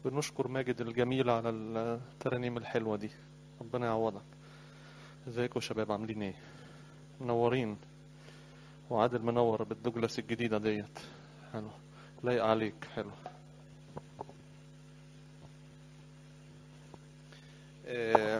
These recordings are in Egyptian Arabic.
بنشكر ماجد الجميل على الترانيم الحلوة دي ربنا يعوضك ازيكم يا شباب عاملين ايه منورين وعادل منور بالدجلس الجديدة ديت حلو لايق عليك حلو آه،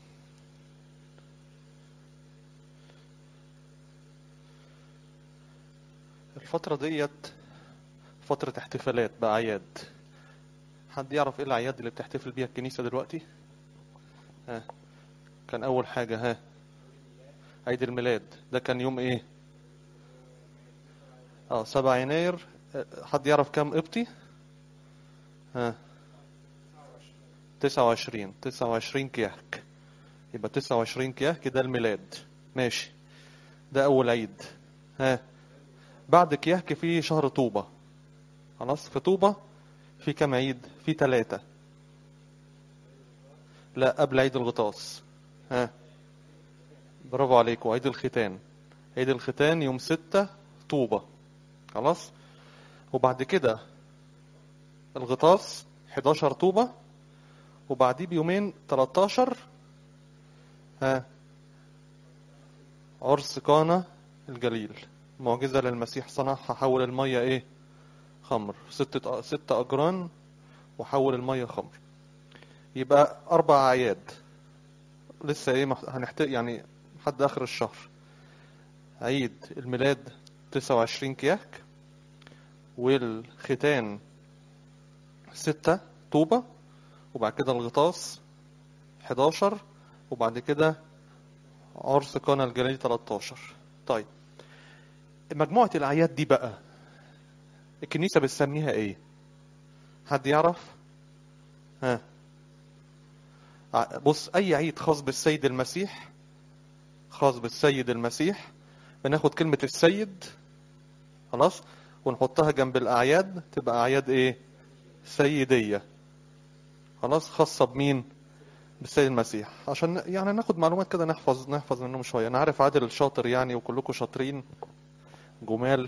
الفترة ديت فترة احتفالات بأعياد حد يعرف ايه الأعياد اللي بتحتفل بيها الكنيسة دلوقتي؟ ها كان أول حاجة ها عيد الميلاد ده كان يوم ايه؟ اه 7 يناير آه، حد يعرف كام قبطي؟ ها 29 29 كياك يبقى 29 كياك ده الميلاد ماشي ده أول عيد ها بعد كياك في شهر طوبة خلاص في طوبة في كام عيد في ثلاثة لا قبل عيد الغطاس ها برافو عليكم عيد الختان عيد الختان يوم ستة طوبة خلاص وبعد كده الغطاس 11 طوبة وبعديه بيومين 13 ها عرس قانا الجليل معجزة للمسيح صنعها حول المية ايه خمر ستة ستة أجران وحول المية خمر يبقى أربع أعياد لسه ايه مح- هنحتاج يعني لحد آخر الشهر عيد الميلاد 29 كياك والختان ستة طوبة وبعد كده الغطاس 11 وبعد كده عرس قانا الجليل 13 طيب مجموعة الأعياد دي بقى الكنيسة بتسميها إيه؟ حد يعرف؟ ها ع- بص أي عيد خاص بالسيد المسيح خاص بالسيد المسيح بناخد كلمة السيد خلاص ونحطها جنب الأعياد تبقى أعياد إيه؟ سيدية خلاص خاصة بمين؟ بالسيد المسيح عشان يعني ناخد معلومات كده نحفظ نحفظ منهم شوية أنا عارف عادل شاطر يعني وكلكم شاطرين جمال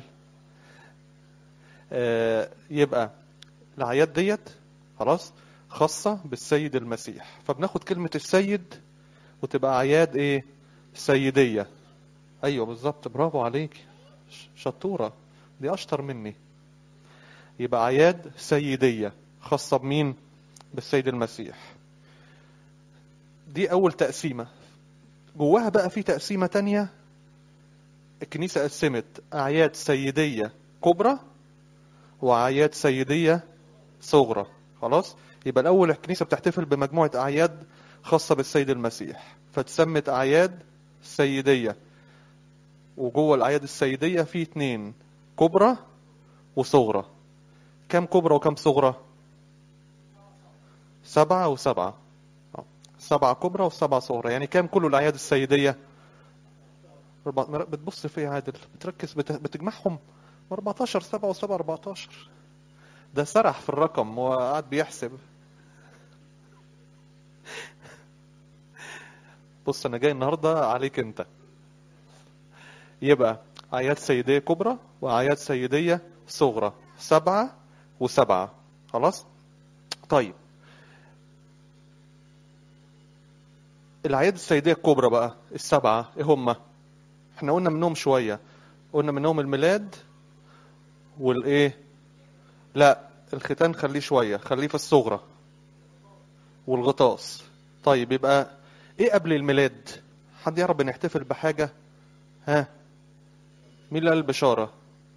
آه، يبقى الأعياد ديت خلاص خاصة بالسيد المسيح فبناخد كلمة السيد وتبقى أعياد إيه سيدية أيوه بالظبط برافو عليك ش- شطورة دي أشطر مني يبقى أعياد سيدية خاصة بمين بالسيد المسيح دي أول تقسيمة جواها بقى في تقسيمة تانية الكنيسة قسمت أعياد سيدية كبرى وأعياد سيدية صغرى خلاص يبقى الأول الكنيسة بتحتفل بمجموعة أعياد خاصة بالسيد المسيح فتسمت أعياد سيدية وجوه الأعياد السيدية في اتنين كبرى وصغرى كم كبرى وكم صغرى سبعة وسبعة آه. سبعة كبرى وسبعة صغرى يعني كم كل الأعياد السيدية أربعة- مر- بتبص فيه يا عادل بتركز بت- بتجمعهم 14 7 و7 14 ده سرح في الرقم وقعد بيحسب بص انا جاي النهارده عليك انت يبقى اعياد سيديه كبرى واعياد سيديه صغرى سبعه وسبعه خلاص طيب الاعياد السيديه الكبرى بقى السبعه ايه هم احنا قلنا منهم شويه قلنا منهم الميلاد والايه لا الختان خليه شويه خليه في الصغرى والغطاس طيب يبقى ايه قبل الميلاد حد يعرف بنحتفل بحاجه ها مين اللي قال البشاره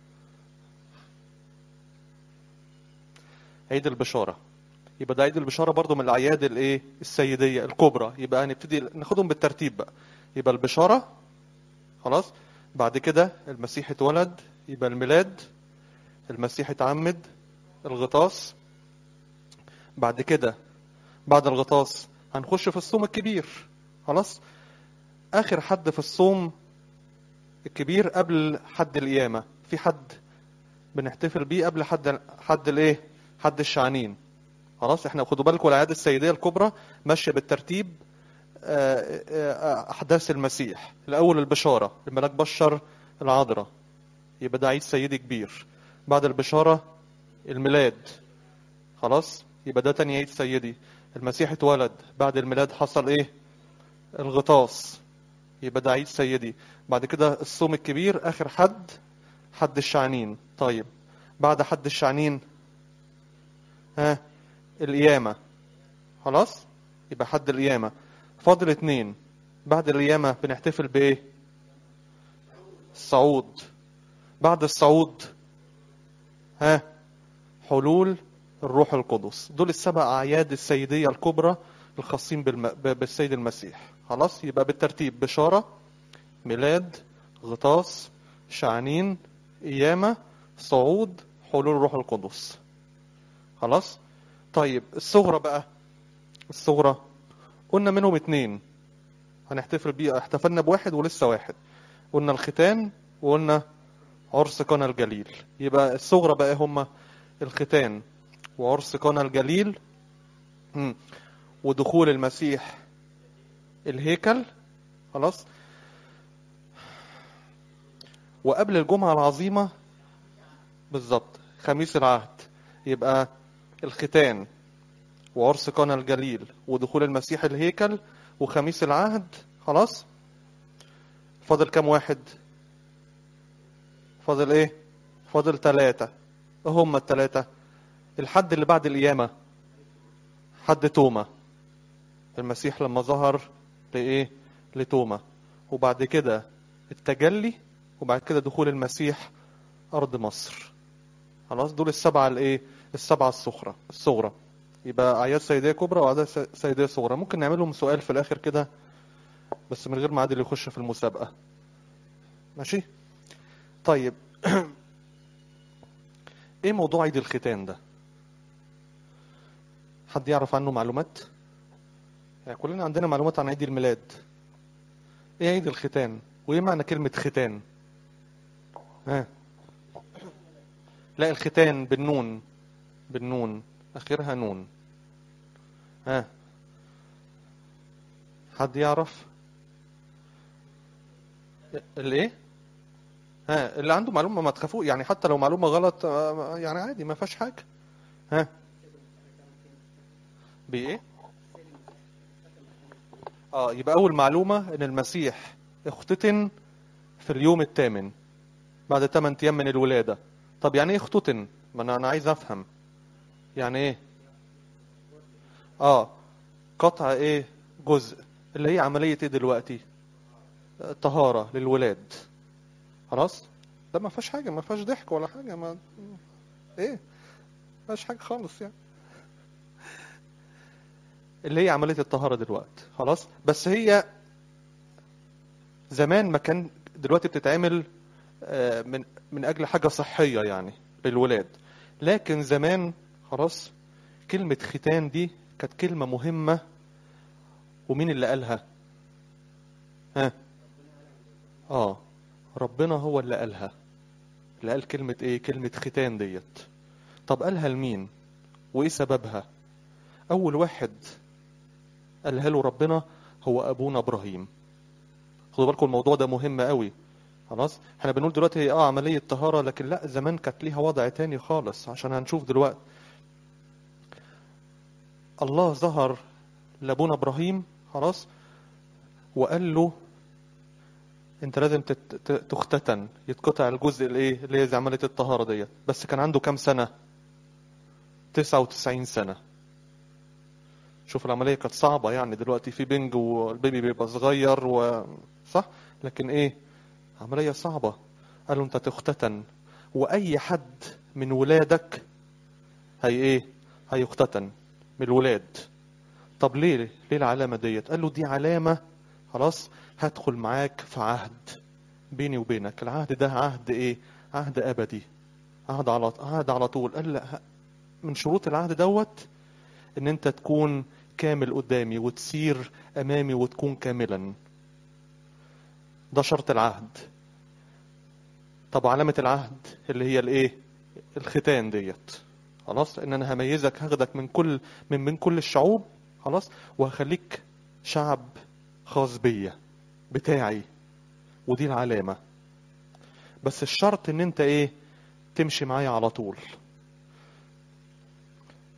عيد البشاره يبقى ده عيد البشاره برضو من الاعياد الايه السيديه الكبرى يبقى هنبتدي ناخدهم بالترتيب بقى يبقى البشاره خلاص بعد كده المسيح اتولد يبقى الميلاد المسيح اتعمد الغطاس بعد كده بعد الغطاس هنخش في الصوم الكبير خلاص اخر حد في الصوم الكبير قبل حد القيامه في حد بنحتفل بيه قبل حد حد الايه حد الشعانين خلاص احنا خدوا بالكم الاعياد السيديه الكبرى ماشيه بالترتيب آه، آه، احداث المسيح الاول البشاره الملاك بشر العذراء يبقى ده عيد سيدي كبير بعد البشاره الميلاد خلاص يبقى ده تاني عيد سيدي المسيح اتولد بعد الميلاد حصل ايه الغطاس يبقى ده عيد سيدي بعد كده الصوم الكبير اخر حد حد الشعنين طيب بعد حد الشعنين ها القيامة خلاص يبقى حد القيامة فاضل اتنين بعد القيامة بنحتفل بايه الصعود بعد الصعود ها حلول الروح القدس دول السبع أعياد السيدية الكبرى الخاصين بالم... ب- بالسيد المسيح خلاص يبقى بالترتيب بشارة ميلاد غطاس شعنين قيامة صعود حلول الروح القدس خلاص طيب الصغرى بقى الصغرى قلنا منهم اتنين هنحتفل بيه احتفلنا بواحد ولسه واحد قلنا الختان وقلنا عرس قنا الجليل يبقى الصغرى بقى هما الختان وعرس قنا الجليل مم. ودخول المسيح الهيكل خلاص وقبل الجمعة العظيمة بالظبط خميس العهد يبقى الختان وعرس قنا الجليل ودخول المسيح الهيكل وخميس العهد خلاص فاضل كام واحد فاضل ايه فاضل ثلاثة ايه هم الثلاثة الحد اللي بعد القيامة حد توما المسيح لما ظهر لايه لتوما وبعد كده التجلي وبعد كده دخول المسيح ارض مصر خلاص دول السبعة الايه السبعة الصغرى الصغرى يبقى اعياد سيدية كبرى واعياد س- سيدية صغرى ممكن نعملهم سؤال في الاخر كده بس من غير ما عادل يخش في المسابقة ماشي طيب ايه موضوع عيد الختان ده حد يعرف عنه معلومات يعني كلنا عندنا معلومات عن عيد الميلاد ايه عيد الختان وايه معنى كلمة ختان ها لا الختان بالنون بالنون اخرها نون ها حد يعرف الايه ها اللي عنده معلومة ما تخافوا يعني حتى لو معلومة غلط آه، يعني عادي ما فيهاش حاجة ها بايه اه يبقى اول معلومة ان المسيح اختتن في اليوم الثامن بعد 8 ايام من الولادة طب يعني ايه اختتن ما انا انا عايز افهم يعني ايه اه قطع ايه جزء اللي هي عملية ايه دلوقتي آه، طهارة للولاد خلاص ده ما فيهاش حاجة ما فيهاش ضحك ولا حاجة ما ايه ما فيهاش حاجة خالص يعني اللي هي عملية الطهارة دلوقتي خلاص بس هي زمان ما كان دلوقتي بتتعمل آه، من من أجل حاجة صحية يعني للولاد لكن زمان خلاص كلمة ختان دي كانت كلمة مهمة ومين اللي قالها ها اه ربنا هو اللي قالها اللي قال كلمة ايه كلمة ختان ديت طب قالها لمين وايه سببها اول واحد قالها له ربنا هو ابونا ابراهيم خدوا بالكم الموضوع ده مهم قوي خلاص احنا بنقول دلوقتي هي اه عملية طهارة لكن لا زمان كانت ليها وضع تاني خالص عشان هنشوف دلوقتي الله ظهر لابونا ابراهيم خلاص وقال له انت لازم تت- ت- تختتن يتقطع الجزء الايه اللي هي زي عمليه الطهاره ديت بس كان عنده كام سنه 99 سنه شوف العمليه كانت صعبه يعني دلوقتي في بنج والبيبي بيبقى صغير و صح لكن ايه عمليه صعبه قال له انت تختتن واي حد من ولادك هي ايه هيختتن من الولاد طب ليه ليه العلامه ديت قال له دي علامه خلاص هدخل معاك في عهد بيني وبينك العهد ده عهد ايه عهد ابدي عهد على عهد على طول قال لا من شروط العهد دوت ان انت تكون كامل قدامي وتسير امامي وتكون كاملا ده شرط العهد طب علامة العهد اللي هي الايه الختان ديت خلاص ان انا هميزك هاخدك من كل من من كل الشعوب خلاص وهخليك شعب خاص بيا بتاعي ودي العلامة بس الشرط ان انت ايه تمشي معايا على طول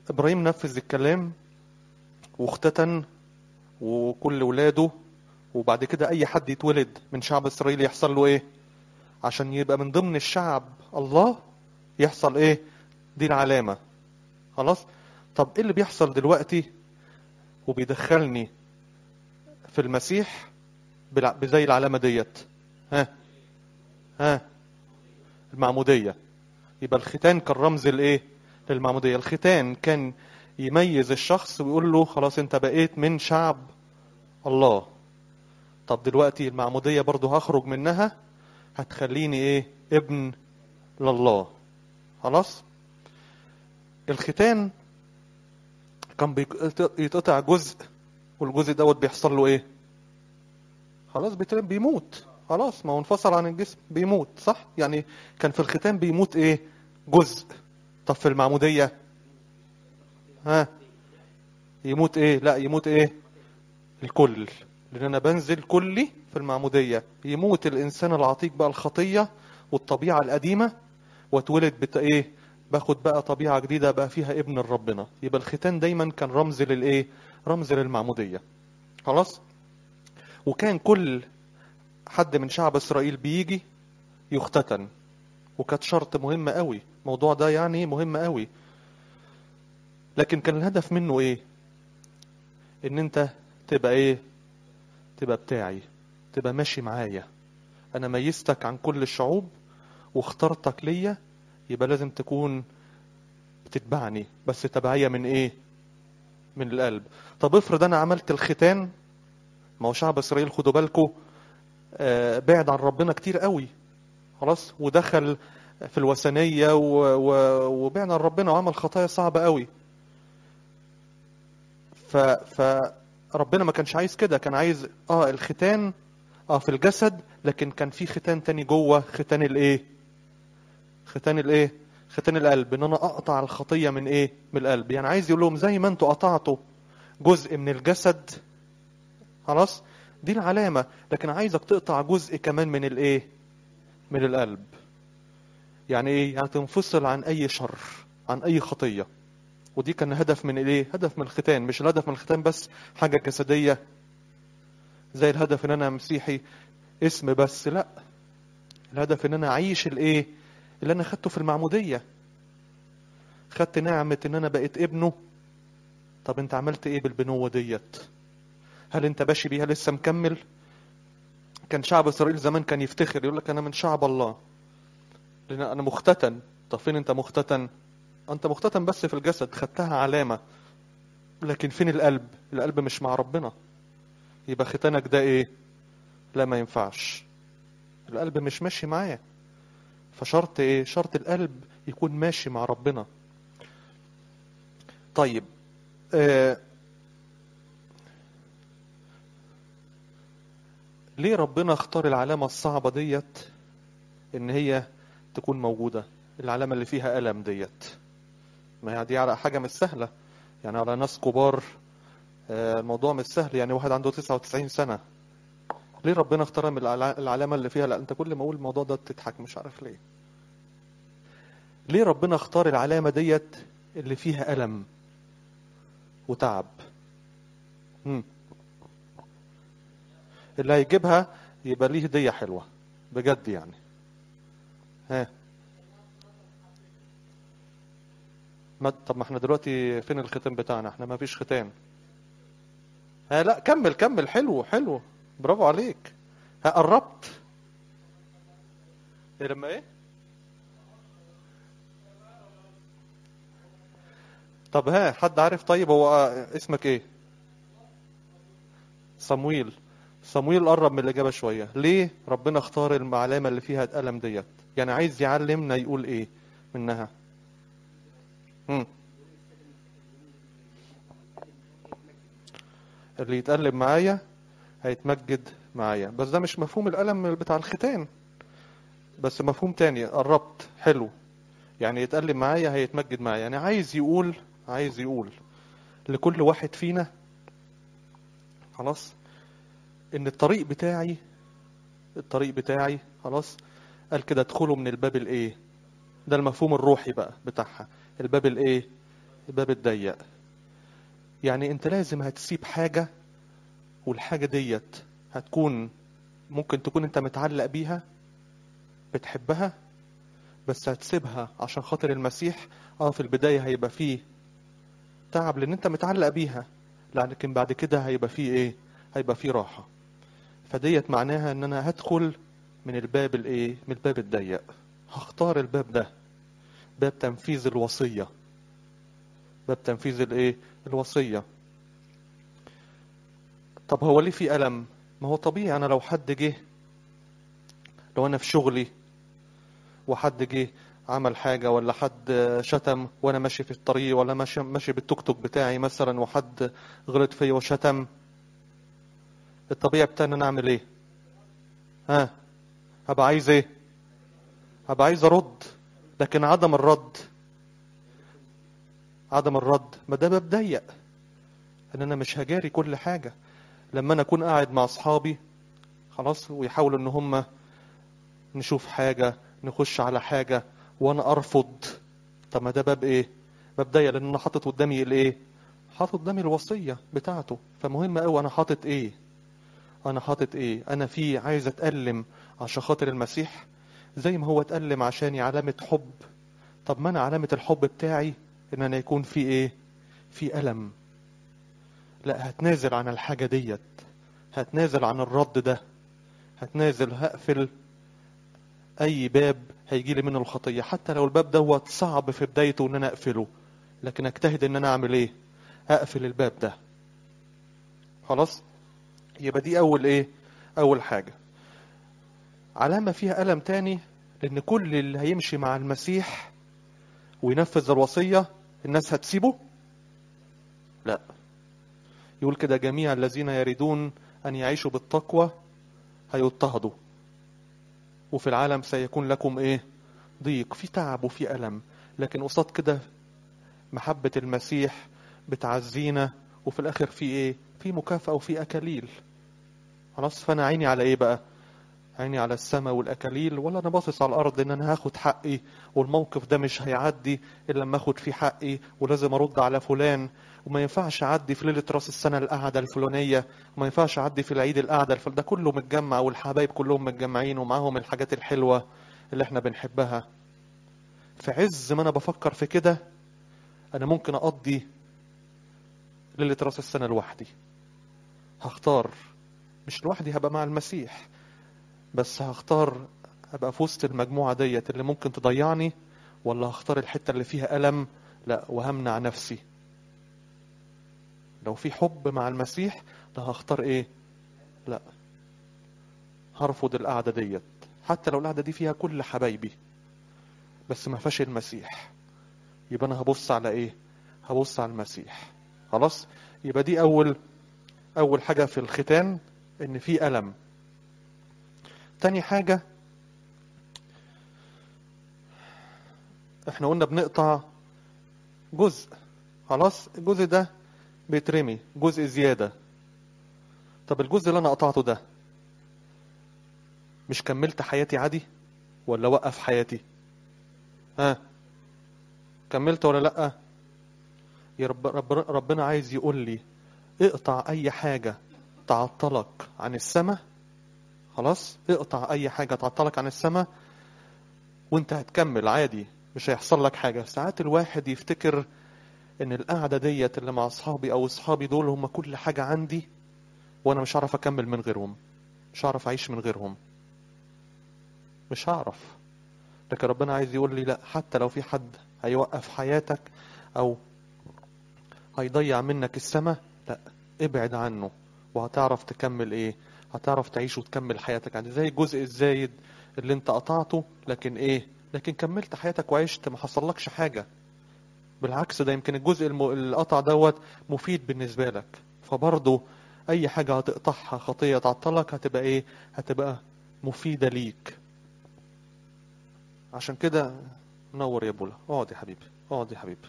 ابراهيم نفذ الكلام واختتن وكل ولاده وبعد كده اي حد يتولد من شعب اسرائيل يحصل له ايه عشان يبقى من ضمن الشعب الله يحصل ايه دي العلامة خلاص طب ايه اللي بيحصل دلوقتي وبيدخلني في المسيح بالع- بزي العلامة ديت ها ها المعمودية يبقى الختان كان رمز الايه للمعمودية الختان كان يميز الشخص ويقول له خلاص انت بقيت من شعب الله طب دلوقتي المعمودية برضو هخرج منها هتخليني ايه ابن لله خلاص الختان كان بيك- يتقطع جزء والجزء دوت بيحصل له ايه خلاص بيت- بيموت خلاص ما هو انفصل عن الجسم بيموت صح يعني كان في الختان بيموت ايه جزء طب في المعمودية ها يموت ايه لا يموت ايه الكل لان انا بنزل كلي في المعمودية يموت الانسان العتيق بقى الخطية والطبيعة القديمة واتولد بت ايه باخد بقى طبيعة جديدة بقى فيها ابن ربنا يبقى الختان دايما كان رمز للايه رمز للمعمودية خلاص وكان كل حد من شعب اسرائيل بيجي يختتن وكانت شرط مهمة قوي الموضوع ده يعني مهم قوي لكن كان الهدف منه ايه ان انت تبقى ايه تبقى بتاعي تبقى ماشي معايا انا ميزتك عن كل الشعوب واخترتك ليا يبقى لازم تكون بتتبعني بس تبعية من ايه من القلب طب افرض انا عملت الختان ما هو شعب اسرائيل خدوا بالكم آه، بعد عن ربنا كتير قوي خلاص ودخل في الوثنية و- و- وبعد عن ربنا وعمل خطايا صعبة قوي ف فربنا ما كانش عايز كده كان عايز اه الختان اه في الجسد لكن كان في ختان تاني جوه ختان الايه ختان الايه ختان القلب ان انا اقطع الخطيه من ايه من القلب يعني عايز يقول لهم زي ما انتوا قطعتوا جزء من الجسد خلاص دي العلامه لكن عايزك تقطع جزء كمان من الايه من القلب يعني ايه يعني تنفصل عن اي شر عن اي خطيه ودي كان هدف من الايه هدف من الختان مش الهدف من الختان بس حاجه جسديه زي الهدف ان انا مسيحي اسم بس لا الهدف ان انا اعيش الايه اللي انا خدته في المعموديه خدت نعمه ان انا بقيت ابنه طب انت عملت ايه بالبنوه ديت هل انت ماشي بيها لسه مكمل كان شعب اسرائيل زمان كان يفتخر يقول لك انا من شعب الله لان انا مختتن طب فين انت مختتن انت مختتن بس في الجسد خدتها علامه لكن فين القلب القلب مش مع ربنا يبقى ختانك ده ايه لا ما ينفعش القلب مش ماشي معاه فشرط ايه شرط القلب يكون ماشي مع ربنا طيب آه ليه ربنا اختار العلامة الصعبة ديت ان هي تكون موجودة العلامة اللي فيها ألم ديت ما هي دي على حاجة مش سهلة يعني على ناس كبار آه، الموضوع مش سهل يعني واحد عنده 99 سنة ليه ربنا اختار من العلا- العلامة اللي فيها لا انت كل ما اقول الموضوع ده تضحك مش عارف ليه ليه ربنا اختار العلامة ديت اللي فيها ألم وتعب مم. اللي هيجيبها يبقى ليه هدية حلوة بجد يعني ها ما طب ما احنا دلوقتي فين الختام بتاعنا احنا ما فيش ختام ها لا كمل كمل حلو حلو برافو عليك ها قربت إيه لما ايه طب ها حد عارف طيب هو آه، اسمك ايه صمويل صمويل قرب من الإجابة شوية ليه ربنا اختار العلامة اللي فيها الألم ديت يعني عايز يعلمنا يقول ايه منها مم. اللي يتقلب معايا هيتمجد معايا بس ده مش مفهوم الألم بتاع الختان بس مفهوم تاني قربت حلو يعني يتقلب معايا هيتمجد معايا يعني عايز يقول عايز يقول لكل واحد فينا خلاص ان الطريق بتاعي الطريق بتاعي خلاص قال كده ادخلوا من الباب الايه ده المفهوم الروحي بقى بتاعها الباب الايه الباب الضيق يعني انت لازم هتسيب حاجة والحاجة ديت هتكون ممكن تكون انت متعلق بيها بتحبها بس هتسيبها عشان خاطر المسيح اه في البداية هيبقى فيه تعب لان انت متعلق بيها لكن بعد كده هيبقى فيه ايه هيبقى فيه راحة فديت معناها ان انا هدخل من الباب الايه من الباب الضيق هختار الباب ده باب تنفيذ الوصية باب تنفيذ الايه الوصية طب هو ليه في ألم ما هو طبيعي انا لو حد جه لو انا في شغلي وحد جه عمل حاجة ولا حد شتم وانا ماشي في الطريق ولا ماشي ماشي بالتوك توك بتاعي مثلا وحد غلط فيا وشتم الطبيعي بتاعي ان انا اعمل ايه ها هبقى عايز ايه هبقى عايز ارد لكن عدم الرد عدم الرد ما ده باب ضيق ان انا مش هجاري كل حاجة لما انا اكون قاعد مع اصحابي خلاص ويحاولوا ان هم نشوف حاجة نخش على حاجة وانا ارفض طب ما ده باب ايه باب ضيق لان انا حاطط قدامي الايه حاطط قدامي الوصية بتاعته فمهم قوي انا حاطط ايه انا حاطط ايه انا في عايز اتألم عشان خاطر المسيح زي ما هو اتألم عشاني علامة حب طب ما انا علامة الحب بتاعي ان انا يكون في ايه في ألم لا هتنازل عن الحاجة ديت هتنازل عن الرد ده هتنازل هقفل اي باب هيجي لي منه الخطية حتى لو الباب دوت صعب في بدايته ان انا اقفله لكن اجتهد ان انا اعمل ايه اقفل الباب ده خلاص يبقى دي اول ايه اول حاجة علامة فيها ألم تاني لان كل اللي هيمشي مع المسيح وينفذ الوصية الناس هتسيبه لا يقول كده جميع الذين يريدون أن يعيشوا بالتقوى هيضطهدوا وفي العالم سيكون لكم إيه ضيق في تعب وفي ألم لكن قصاد كده محبة المسيح بتعزينا وفي الآخر في إيه في مكافأة وفي أكاليل خلاص فأنا عيني على إيه بقى عيني على السماء والأكاليل ولا أنا باصص على الأرض إن أنا هاخد حقي والموقف ده مش هيعدي إلا لما أخد فيه حقي ولازم أرد على فلان وما ينفعش أعدي في ليلة راس السنة القعدة الفلانية وما ينفعش أعدي في العيد القعدة الفل... ده كله متجمع والحبايب كلهم متجمعين ومعاهم الحاجات الحلوة اللي احنا بنحبها في عز ما أنا بفكر في كده أنا ممكن أقضي ليلة راس السنة لوحدي هختار مش لوحدي هبقى مع المسيح بس هختار ابقى في وسط المجموعة ديت اللي ممكن تضيعني ولا هختار الحتة اللي فيها ألم لا وهمنع نفسي لو في حب مع المسيح ده هختار ايه لا هرفض القعدة ديت حتى لو القعدة دي فيها كل حبايبي بس ما فيهاش المسيح يبقى انا هبص على ايه هبص على المسيح خلاص يبقى دي اول اول حاجة في الختان ان في ألم تاني حاجة احنا قلنا بنقطع جزء خلاص الجزء ده بيترمي جزء زيادة طب الجزء اللي انا قطعته ده مش كملت حياتي عادي ولا وقف حياتي ها كملت ولا لا يا رب, رب ربنا عايز يقول لي اقطع اي حاجة تعطلك عن السماء خلاص اقطع اي حاجة تعطلك عن السماء وانت هتكمل عادي مش هيحصل لك حاجة ساعات الواحد يفتكر ان القعدة ديت اللي مع اصحابي او اصحابي دول هم كل حاجة عندي وانا مش هعرف اكمل من غيرهم مش هعرف اعيش من غيرهم مش هعرف لكن ربنا عايز يقول لي لا حتى لو في حد هيوقف حياتك او هيضيع منك السماء لا ابعد عنه وهتعرف تكمل ايه هتعرف تعيش وتكمل حياتك يعني زي الجزء الزايد اللي انت قطعته لكن ايه لكن كملت حياتك وعشت ما حصلكش حاجة بالعكس ده يمكن الجزء الم... القطع دوت مفيد بالنسبة لك فبرضه اي حاجة هتقطعها خطية تعطلك هتبقى ايه هتبقى مفيدة ليك عشان كده نور يا بولا اقعد يا حبيبي اقعد يا حبيبي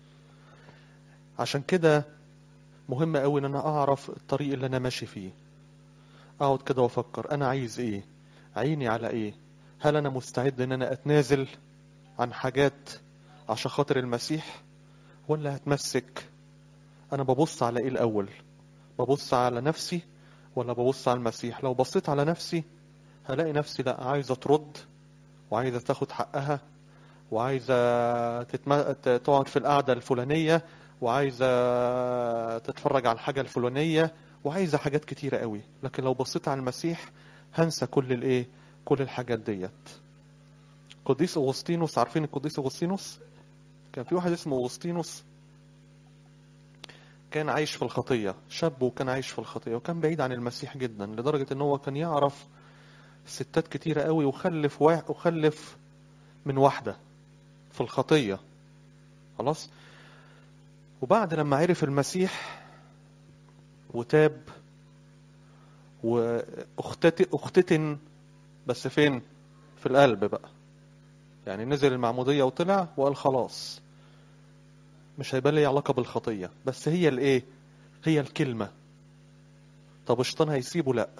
عشان كده مهم قوي ان انا اعرف الطريق اللي انا ماشي فيه اقعد كده وافكر انا عايز ايه عيني على ايه هل انا مستعد ان انا اتنازل عن حاجات عشان خاطر المسيح ولا هتمسك انا ببص على ايه الاول ببص على نفسي ولا ببص على المسيح لو بصيت على نفسي هلاقي نفسي لا عايزة ترد وعايزة تاخد حقها وعايزة تتم... ت- تقعد في القعدة الفلانية وعايزة تتفرج على الحاجة الفلانية وعايزة حاجات كتيرة قوي لكن لو بصيت على المسيح هنسى كل الايه كل الحاجات ديت قديس أغسطينوس عارفين القديس أغسطينوس كان في واحد اسمه أغسطينوس كان عايش في الخطية شاب وكان عايش في الخطية وكان بعيد عن المسيح جدا لدرجة ان هو كان يعرف ستات كتيرة قوي وخلف واحد وخلف من واحدة في الخطية خلاص وبعد لما عرف المسيح وتاب واختت اختتن بس فين في القلب بقى يعني نزل المعمودية وطلع وقال خلاص مش هيبقى لي علاقة بالخطية بس هي الايه هي الكلمة طب الشيطان هيسيبه لا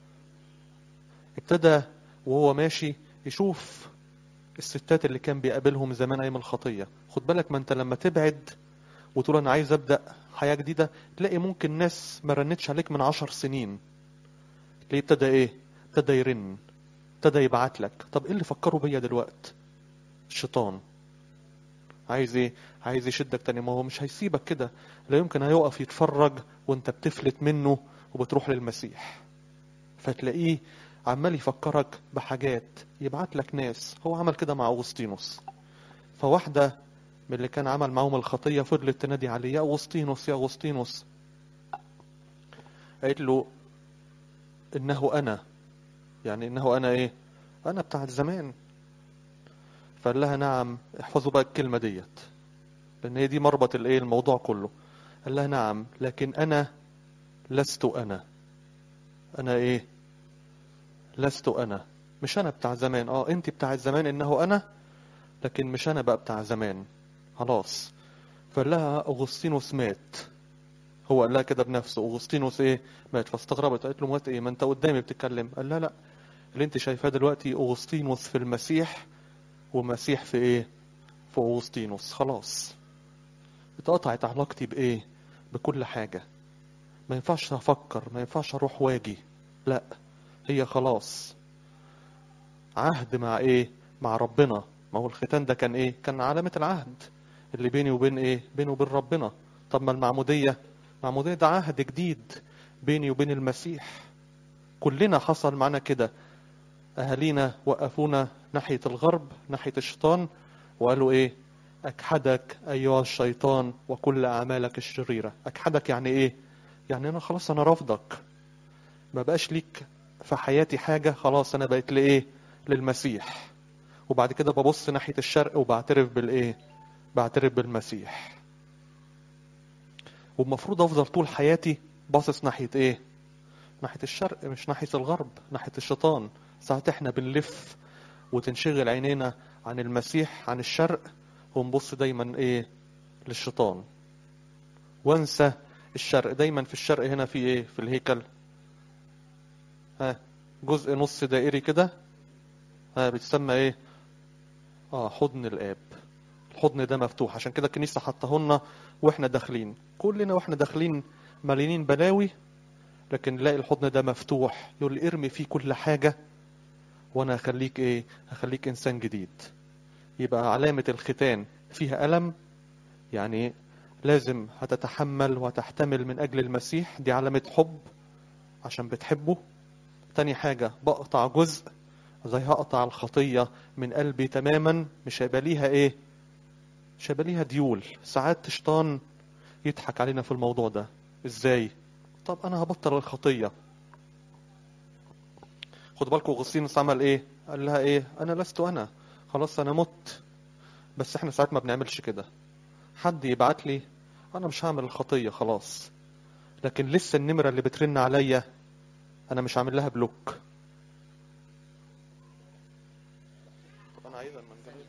ابتدى وهو ماشي يشوف الستات اللي كان بيقابلهم زمان ايام الخطية خد بالك ما انت لما تبعد وتقول انا عايز ابدأ حياة جديدة تلاقي ممكن ناس ما رنتش عليك من عشر سنين ليه ابتدى ايه ابتدى يرن ابتدى يبعت لك طب ايه اللي فكروا بيا دلوقت الشيطان عايز ايه عايز يشدك تاني ما هو مش هيسيبك كده لا يمكن هيقف يتفرج وانت بتفلت منه وبتروح للمسيح فتلاقيه عمال يفكرك بحاجات يبعت لك ناس هو عمل كده مع أغسطينوس فواحدة من اللي كان عمل معاهم الخطية فضلت تنادي عليه يا أغسطينوس يا أغسطينوس قالت له إنه أنا يعني إنه أنا إيه أنا بتاعت زمان فقال لها نعم احفظوا بقى الكلمة ديت لأن هي دي مربط الإيه الموضوع كله قال لها نعم لكن أنا لست أنا أنا إيه لست أنا مش أنا بتاع زمان اه أنت بتاع زمان إنه أنا لكن مش أنا بقى بتاع زمان خلاص فقال لها أغسطينوس مات هو قال لها كده بنفسه أغسطينوس إيه مات فاستغربت قالت له مات إيه ما أنت قدامي بتتكلم قال لا لا اللي أنت شايفاه دلوقتي أغسطينوس في المسيح ومسيح في إيه في أغسطينوس خلاص اتقطعت علاقتي بإيه بكل حاجة ما ينفعش أفكر ما ينفعش أروح واجي لا هي خلاص عهد مع ايه مع ربنا ما هو الختان ده كان ايه كان علامة العهد اللي بيني وبين ايه بيني وبين ربنا طب ما المعمودية المعمودية ده عهد جديد بيني وبين المسيح كلنا حصل معنا كده اهالينا وقفونا ناحية الغرب ناحية الشيطان وقالوا ايه اكحدك ايها الشيطان وكل اعمالك الشريرة اكحدك يعني ايه يعني انا خلاص انا رافضك ما بقاش ليك في حياتي حاجة خلاص أنا بقيت لإيه للمسيح وبعد كده ببص ناحية الشرق وبعترف بالإيه بعترف بالمسيح والمفروض أفضل طول حياتي باصص ناحية إيه ناحية الشرق مش ناحية الغرب ناحية الشيطان ساعات إحنا بنلف وتنشغل عينينا عن المسيح عن الشرق ونبص دايما إيه للشيطان وانسى الشرق دايما في الشرق هنا في إيه في الهيكل ها جزء نص دائري كده ها بيتسمى ايه اه حضن الاب الحضن ده مفتوح عشان كده الكنيسه حطهولنا واحنا داخلين كلنا واحنا داخلين مليانين بلاوي لكن نلاقي الحضن ده مفتوح يقول لي ارمي فيه كل حاجه وانا هخليك ايه هخليك انسان جديد يبقى علامه الختان فيها الم يعني لازم هتتحمل وتحتمل من اجل المسيح دي علامه حب عشان بتحبه تاني حاجة بقطع جزء زي هقطع الخطية من قلبي تماما مش هيبقى ليها ايه مش هيبقى ليها ديول ساعات شيطان يضحك علينا في الموضوع ده ازاي طب انا هبطل الخطية خد بالكم اغسطينوس عمل ايه قال لها ايه انا لست انا خلاص انا مت بس احنا ساعات ما بنعملش كده حد يبعت لي انا مش هعمل الخطية خلاص لكن لسه النمرة اللي بترن عليا انا مش عامل لها بلوك طب انا عايز المنجلية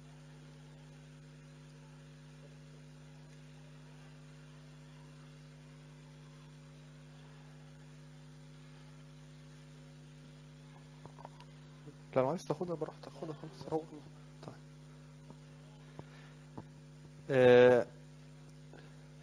لو عايز تاخدها براحتك خدها خلاص روح طيب آه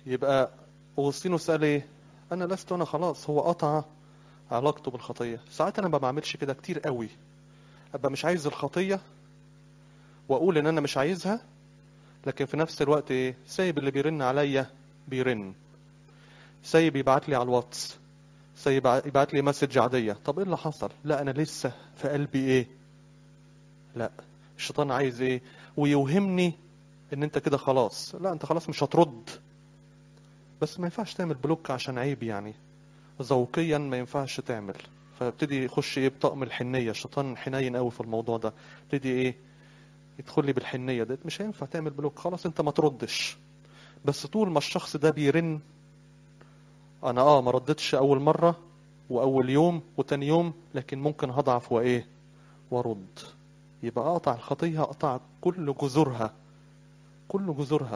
يبقى أغسطينوس قال ايه انا لست انا خلاص هو قطع علاقته بالخطيه ساعات انا ما بعملش كده كتير قوي ابقى مش عايز الخطيه واقول ان انا مش عايزها لكن في نفس الوقت ايه سايب اللي بيرن عليا بيرن سايب يبعت لي على الواتس سايب يبعت لي مسج عاديه طب ايه اللي حصل لا انا لسه في قلبي ايه لا الشيطان عايز ايه ويوهمني ان انت كده خلاص لا انت خلاص مش هترد بس ما ينفعش تعمل بلوك عشان عيب يعني ذوقيا ما ينفعش تعمل فابتدي يخش ايه بطقم الحنيه الشيطان حنين قوي في الموضوع ده ابتدي ايه يدخل لي بالحنيه ديت مش هينفع تعمل بلوك خلاص انت ما تردش بس طول ما الشخص ده بيرن انا اه ما ردتش اول مره واول يوم وتاني يوم لكن ممكن هضعف وايه وارد يبقى اقطع الخطيه اقطع كل جذورها كل جذورها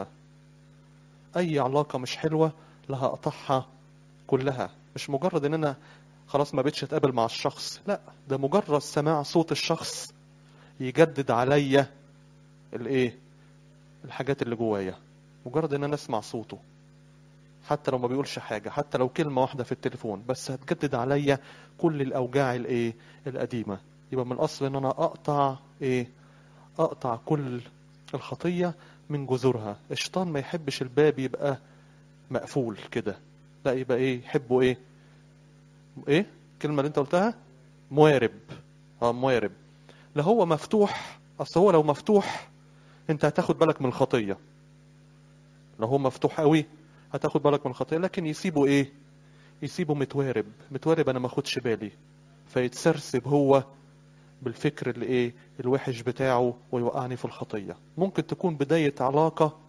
اي علاقه مش حلوه لها اقطعها كلها مش مجرد ان انا خلاص ما بقتش اتقابل مع الشخص لا ده مجرد سماع صوت الشخص يجدد عليا الايه الحاجات اللي جوايا مجرد ان انا اسمع صوته حتى لو ما بيقولش حاجة حتى لو كلمة واحدة في التليفون بس هتجدد عليا كل الأوجاع الإيه القديمة يبقى من الأصل إن أنا أقطع إيه أقطع كل الخطية من جذورها الشيطان ما يحبش الباب يبقى مقفول كده لا يبقى إيه يحبه إيه إيه الكلمة اللي أنت قلتها موارب اه موارب لا هو مفتوح أصل هو لو مفتوح أنت هتاخد بالك من الخطية لو هو مفتوح قوي هتاخد بالك من الخطيه لكن يسيبه ايه يسيبه متوارب متوارب انا ما اخدش بالي فيتسرسب هو بالفكر اللي ايه الوحش بتاعه ويوقعني في الخطيه ممكن تكون بدايه علاقه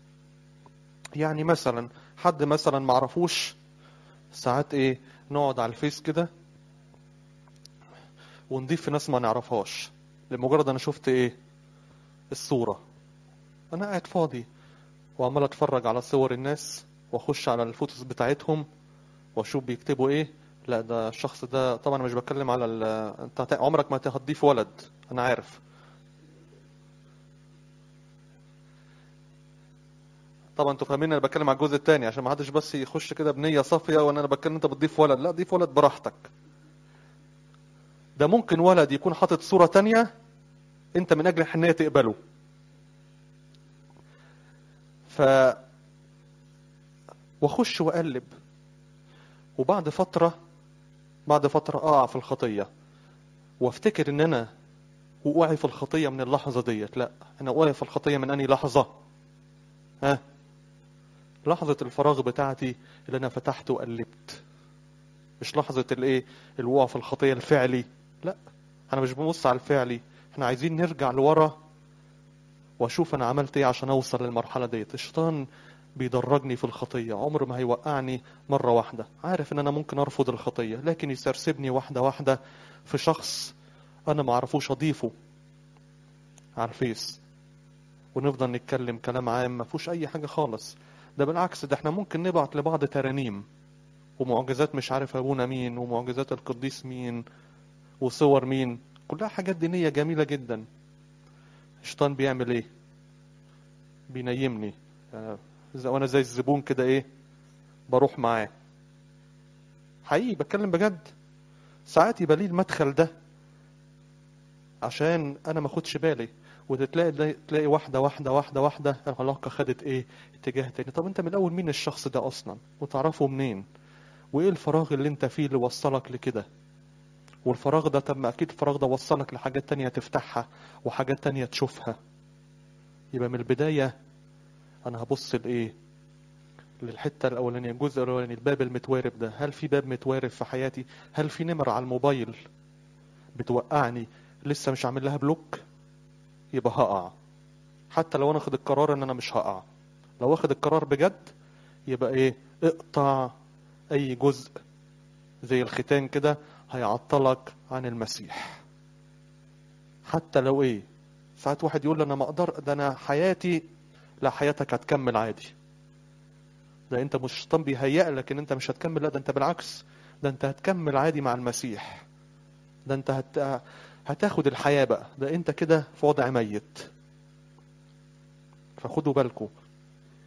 يعني مثلا حد مثلا معرفوش ساعات ايه نقعد على الفيس كده ونضيف في ناس ما نعرفهاش لمجرد انا شفت ايه الصوره انا قاعد فاضي وعمال اتفرج على صور الناس واخش على الفوتوز بتاعتهم واشوف بيكتبوا ايه لا ده الشخص ده طبعا انا مش بتكلم على ال... انت هت- عمرك ما هتضيف ولد انا عارف طبعا انتوا فاهمين انا بتكلم على الجزء الثاني عشان ما حدش بس يخش كده بنيه صافيه وان انا بتكلم انت بتضيف ولد لا ضيف ولد براحتك ده ممكن ولد يكون حاطط صوره تانية انت من اجل الحنيه تقبله ف واخش واقلب وبعد فتره بعد فتره اقع في الخطيه وافتكر ان انا وقعي في الخطيه من اللحظه ديت لا انا وقعي في الخطيه من انهي لحظه ها لحظه الفراغ بتاعتي اللي انا فتحت وقلبت مش لحظه الايه الوقوع في الخطيه الفعلي لا انا مش ببص على الفعلي احنا عايزين نرجع لورا واشوف انا عملت ايه عشان اوصل للمرحله ديت الشيطان بيدرجني في الخطيه عمره ما هيوقعني مره واحده عارف ان انا ممكن ارفض الخطيه لكن يسرسبني واحده واحده في شخص انا ما اعرفوش اضيفه على الفيس ونفضل نتكلم كلام عام ما فيهوش اي حاجه خالص ده بالعكس ده احنا ممكن نبعت لبعض ترانيم ومعجزات مش عارف ابونا مين ومعجزات القديس مين وصور مين كلها حاجات دينيه جميله جدا الشيطان بيعمل ايه بينيمني آه، زي- وانا زي الزبون كده ايه بروح معاه حقيقي بتكلم بجد ساعات يبقى ليه المدخل ده عشان انا ما اخدش بالي وتلاقي تلاقي واحده واحده واحده واحده العلاقه خدت ايه اتجاه تاني طب انت من الاول مين الشخص ده اصلا وتعرفه منين وايه الفراغ اللي انت فيه اللي وصلك لكده والفراغ ده طب ما اكيد الفراغ ده وصلك لحاجات تانية تفتحها وحاجات تانية تشوفها يبقى من البداية انا هبص لايه للحتة الاولانية الجزء الاولاني الباب المتوارب ده هل في باب متوارب في حياتي هل في نمر على الموبايل بتوقعني لسه مش عامل لها بلوك يبقى هقع حتى لو انا اخد القرار ان انا مش هقع لو واخد القرار بجد يبقى ايه اقطع اي جزء زي الختان كده هيعطلك عن المسيح حتى لو ايه ساعات واحد يقول انا ما اقدر ده انا حياتي لا حياتك هتكمل عادي ده انت مش الشيطان بيهيأ لك ان انت مش هتكمل لا ده انت بالعكس ده انت هتكمل عادي مع المسيح ده انت هت... هتاخد الحياة بقى ده انت كده في وضع ميت فخدوا بالكم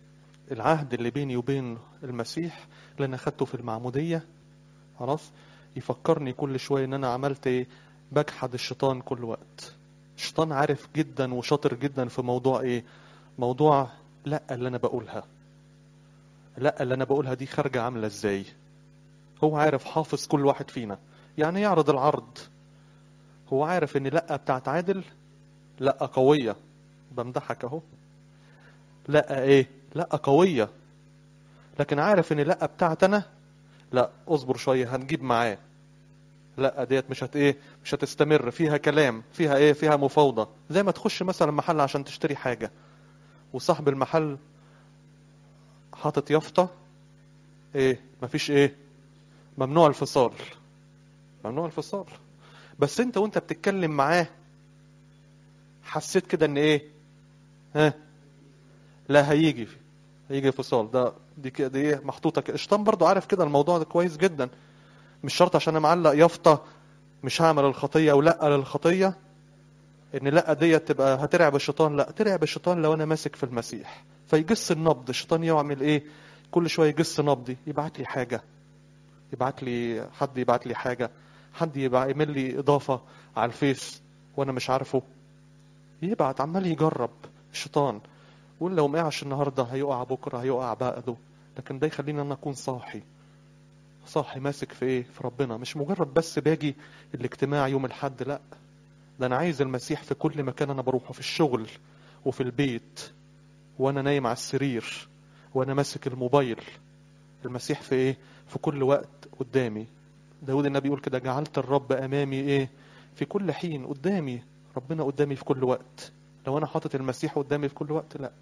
العهد اللي بيني وبين المسيح اللي انا خدته في المعمودية خلاص يفكرني كل شوية ان انا عملت ايه بجحد الشيطان كل وقت الشيطان عارف جدا وشاطر جدا في موضوع ايه موضوع لا اللي انا بقولها لا اللي انا بقولها دي خارجة عاملة ازاي هو عارف حافظ كل واحد فينا يعني يعرض العرض هو عارف ان لا بتاعت عادل لا قوية بمدحك اهو لا ايه لا قوية لكن عارف ان لا بتاعت انا لا اصبر شوية هنجيب معاه لا ديت مش هت ايه مش هتستمر فيها كلام فيها ايه فيها مفاوضة زي ما تخش مثلا محل عشان تشتري حاجة وصاحب المحل حاطط يافطة ايه مفيش ايه ممنوع الفصال ممنوع الفصال بس انت وانت بتتكلم معاه حسيت كده ان ايه ها لا هيجي هيجي فصال ده دي كده دي ايه محطوطه كده الشيطان برضو عارف كده الموضوع ده كويس جدا مش شرط عشان انا معلق يافطه مش هعمل الخطيه او لا للخطيه ان لا ديت تبقى هترعب الشيطان لا ترعب الشيطان لو انا ماسك في المسيح فيجس النبض الشيطان يعمل ايه كل شويه يجس نبضي يبعت لي حاجه يبعت لي حد يبعت لي حاجه حد يبقى يعمل لي اضافه على الفيس وانا مش عارفه يبعت عمال يجرب الشيطان يقول لو ما قعش النهارده هيقع بكره هيقع بعده لكن ده يخليني انا اكون صاحي صاحي ماسك في ايه في ربنا مش مجرد بس باجي الاجتماع يوم الحد لا ده انا عايز المسيح في كل مكان انا بروحه في الشغل وفي البيت وانا نايم على السرير وانا ماسك الموبايل المسيح في ايه في كل وقت قدامي داود النبي يقول كده جعلت الرب امامي ايه في كل حين قدامي ربنا قدامي في كل وقت لو انا حاطط المسيح قدامي في كل وقت لا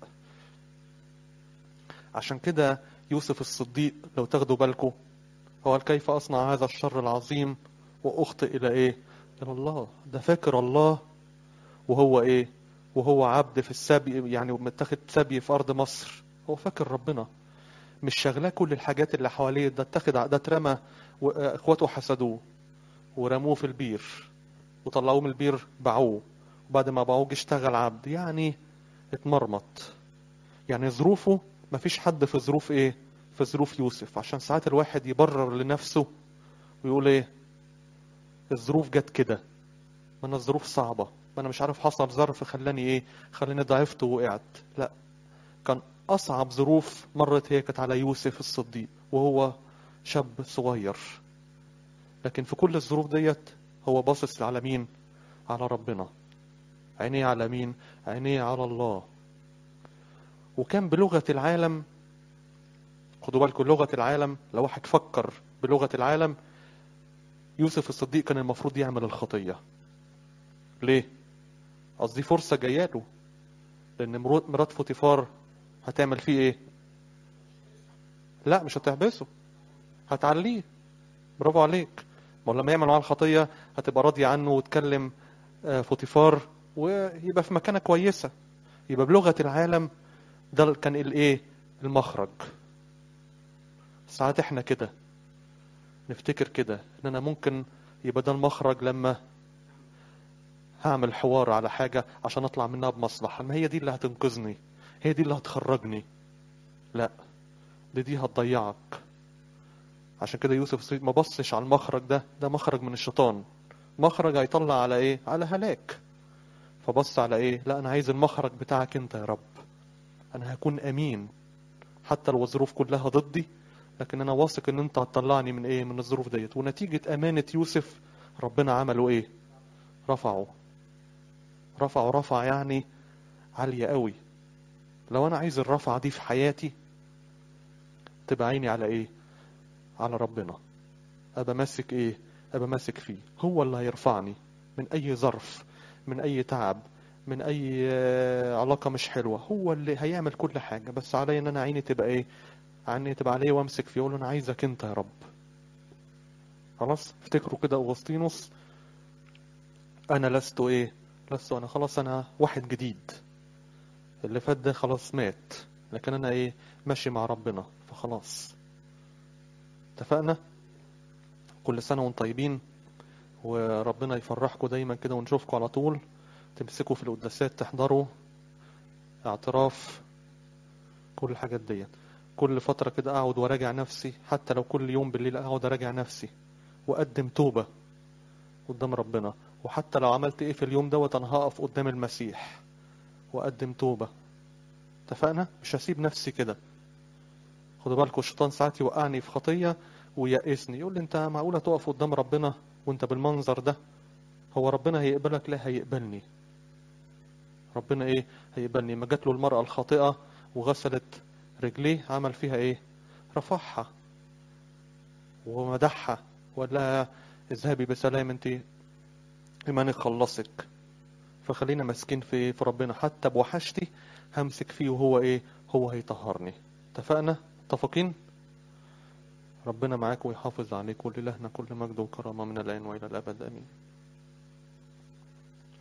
عشان كده يوسف الصديق لو تاخدوا بالكم هو قال كيف اصنع هذا الشر العظيم واخطئ الى ايه الى الله ده فاكر الله وهو ايه وهو عبد في السبي يعني متاخد سبي في ارض مصر هو فاكر ربنا مش شغلاه كل الحاجات اللي حواليه ده اتخذ ده اترمى واخواته حسدوه ورموه في البير وطلعوه من البير باعوه وبعد ما باعوه جه اشتغل عبد يعني اتمرمط يعني ظروفه ما فيش حد في ظروف ايه في ظروف يوسف عشان ساعات الواحد يبرر لنفسه ويقول ايه الظروف جت كده ما انا الظروف صعبة ما انا مش عارف حصل ظرف خلاني ايه خلاني ضعفت ووقعت لا كان اصعب ظروف مرت هي كانت على يوسف الصديق وهو شاب صغير لكن في كل الظروف ديت هو باصص على مين على ربنا عينيه على مين عينيه على الله وكان بلغة العالم خدوا بالكم لغة العالم لو واحد فكر بلغة العالم يوسف الصديق كان المفروض يعمل الخطية ليه قصدي فرصة جايه له لأن مرات فوتيفار هتعمل فيه ايه لا مش هتحبسه هتعليه برافو عليك ما لما يعمل معاه الخطية هتبقى راضية عنه وتكلم فوتيفار ويبقى في مكانة كويسة يبقى بلغة العالم ده كان الايه المخرج ساعات احنا كده نفتكر كده ان انا ممكن يبقى ده المخرج لما هعمل حوار على حاجة عشان اطلع منها بمصلحة ما هي دي اللي هتنقذني هي دي اللي هتخرجني لا دي دي هتضيعك عشان كده يوسف الصديق ما بصش على المخرج ده ده مخرج من الشيطان مخرج هيطلع على ايه على هلاك فبص على ايه لا انا عايز المخرج بتاعك انت يا رب انا هكون امين حتى لو الظروف كلها ضدي لكن انا واثق ان انت هتطلعني من ايه من الظروف ديت ونتيجة امانة يوسف ربنا عمله ايه رفعه رفعه رفع يعني عالية قوي لو انا عايز الرفعة دي في حياتي تبقى عيني على ايه على ربنا ابقى ماسك ايه ابقى ماسك فيه هو اللي هيرفعني من اي ظرف من اي تعب من اي علاقة مش حلوة هو اللي هيعمل كل حاجة بس عليا ان انا عيني تبقى ايه عيني تبقى عليه وامسك فيه اقول له انا عايزك انت يا رب خلاص افتكروا كده اغسطينوس انا لست ايه لست انا خلاص انا واحد جديد اللي فات ده خلاص مات لكن انا ايه ماشي مع ربنا فخلاص اتفقنا كل سنة وانتم طيبين وربنا يفرحكم دايما كده ونشوفكم على طول تمسكوا في القداسات تحضروا اعتراف كل الحاجات ديت كل فترة كده اقعد وراجع نفسي حتى لو كل يوم بالليل اقعد اراجع نفسي واقدم توبة قدام ربنا وحتى لو عملت ايه في اليوم دوت انا هقف قدام المسيح واقدم توبة اتفقنا مش هسيب نفسي كده خدوا بالكم الشيطان ساعات يوقعني في خطية ويأسني يقول لي انت معقولة تقف قدام ربنا وانت بالمنظر ده هو ربنا هيقبلك لا هيقبلني ربنا ايه هيقبلني ما جات له المرأة الخاطئة وغسلت رجليه عمل فيها ايه رفعها ومدحها وقال لها اذهبي بسلام انت ايمانك خلصك فخلينا ماسكين في في ربنا حتى بوحشتي همسك فيه وهو ايه هو هيطهرني اتفقنا متفقين ربنا معاك ويحافظ عليك ولإلهنا كل مجد وكرامة من الآن وإلى الأبد آمين